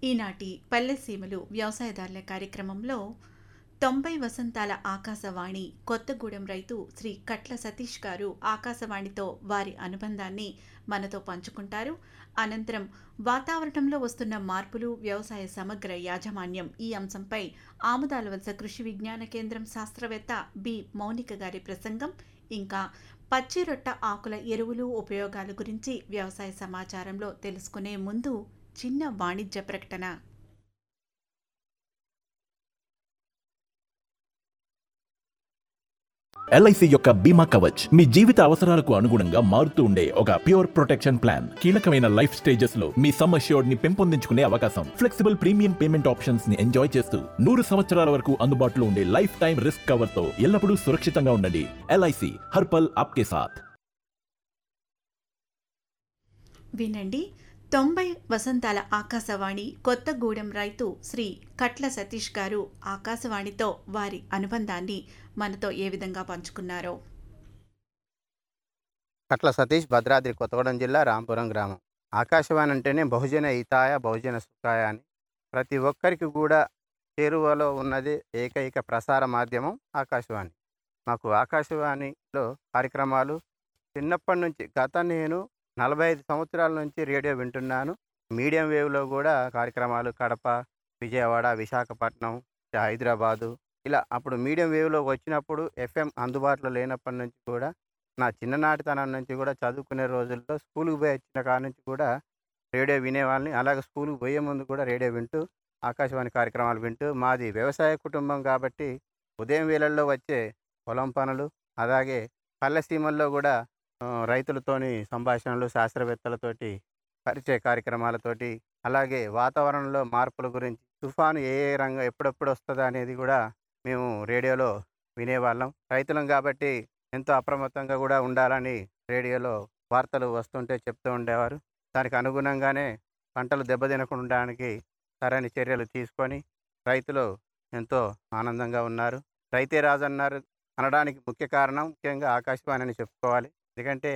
ఈనాటి పల్లెసీమలు వ్యవసాయదారుల కార్యక్రమంలో తొంభై వసంతాల ఆకాశవాణి కొత్తగూడెం రైతు శ్రీ కట్ల సతీష్ గారు ఆకాశవాణితో వారి అనుబంధాన్ని మనతో పంచుకుంటారు అనంతరం వాతావరణంలో వస్తున్న మార్పులు వ్యవసాయ సమగ్ర యాజమాన్యం ఈ అంశంపై ఆముదాల వలస కృషి విజ్ఞాన కేంద్రం శాస్త్రవేత్త బి మౌనిక గారి ప్రసంగం ఇంకా పచ్చిరొట్ట ఆకుల ఎరువులు ఉపయోగాల గురించి వ్యవసాయ సమాచారంలో తెలుసుకునే ముందు చిన్న వాణిజ్య ప్రకటన ఎల్ఐసి యొక్క బీమా కవచ్ మీ జీవిత అవసరాలకు అనుగుణంగా మారుతూ ఉండే ఒక ప్యూర్ ప్రొటెక్షన్ ప్లాన్ కీలకమైన లైఫ్ స్టేజెస్ లో మీ సమ్ అష్యూర్డ్ ని పెంపొందించుకునే అవకాశం ఫ్లెక్సిబుల్ ప్రీమియం పేమెంట్ ఆప్షన్స్ ని ఎంజాయ్ చేస్తూ నూరు సంవత్సరాల వరకు అందుబాటులో ఉండే లైఫ్ టైం రిస్క్ కవర్ తో ఎల్లప్పుడూ సురక్షితంగా ఉండండి ఎల్ఐసి హర్పల్ ఆప్కే సాథ్ వినండి తొంభై వసంతాల ఆకాశవాణి కొత్తగూడెం రైతు శ్రీ కట్ల సతీష్ గారు ఆకాశవాణితో వారి అనుబంధాన్ని మనతో ఏ విధంగా పంచుకున్నారో కట్ల సతీష్ భద్రాద్రి కొత్తగూడెం జిల్లా రాంపురం గ్రామం ఆకాశవాణి అంటేనే బహుజన హితాయ బహుజన సుఖాయ అని ప్రతి ఒక్కరికి కూడా చేరువలో ఉన్నది ఏకైక ప్రసార మాధ్యమం ఆకాశవాణి మాకు ఆకాశవాణిలో కార్యక్రమాలు చిన్నప్పటి నుంచి గత నేను నలభై ఐదు సంవత్సరాల నుంచి రేడియో వింటున్నాను మీడియం వేవ్లో కూడా కార్యక్రమాలు కడప విజయవాడ విశాఖపట్నం హైదరాబాదు ఇలా అప్పుడు మీడియం వేవ్లో వచ్చినప్పుడు ఎఫ్ఎం అందుబాటులో లేనప్పటి నుంచి కూడా నా చిన్ననాటితనం నుంచి కూడా చదువుకునే రోజుల్లో స్కూల్కి పోయి వచ్చిన కాడ నుంచి కూడా రేడియో వినేవాళ్ళని అలాగే స్కూల్కి పోయే ముందు కూడా రేడియో వింటూ ఆకాశవాణి కార్యక్రమాలు వింటూ మాది వ్యవసాయ కుటుంబం కాబట్టి ఉదయం వేళల్లో వచ్చే పొలం పనులు అలాగే పల్లెసీమల్లో కూడా ఆ, రైతులతోని సంభాషణలు శాస్త్రవేత్తలతోటి పరిచయ కార్యక్రమాలతోటి అలాగే వాతావరణంలో మార్పుల గురించి తుఫాను ఏ ఏ రంగం ఎప్పుడెప్పుడు వస్తుందా అనేది కూడా మేము రేడియోలో వినేవాళ్ళం రైతులం కాబట్టి ఎంతో అప్రమత్తంగా కూడా ఉండాలని రేడియోలో వార్తలు వస్తుంటే చెప్తూ ఉండేవారు దానికి అనుగుణంగానే పంటలు దెబ్బతినకుండా ఉండడానికి సరైన చర్యలు తీసుకొని రైతులు ఎంతో ఆనందంగా ఉన్నారు రైతే రాజు అన్నారు అనడానికి ముఖ్య కారణం ముఖ్యంగా ఆకాశవాణి అని చెప్పుకోవాలి ఎందుకంటే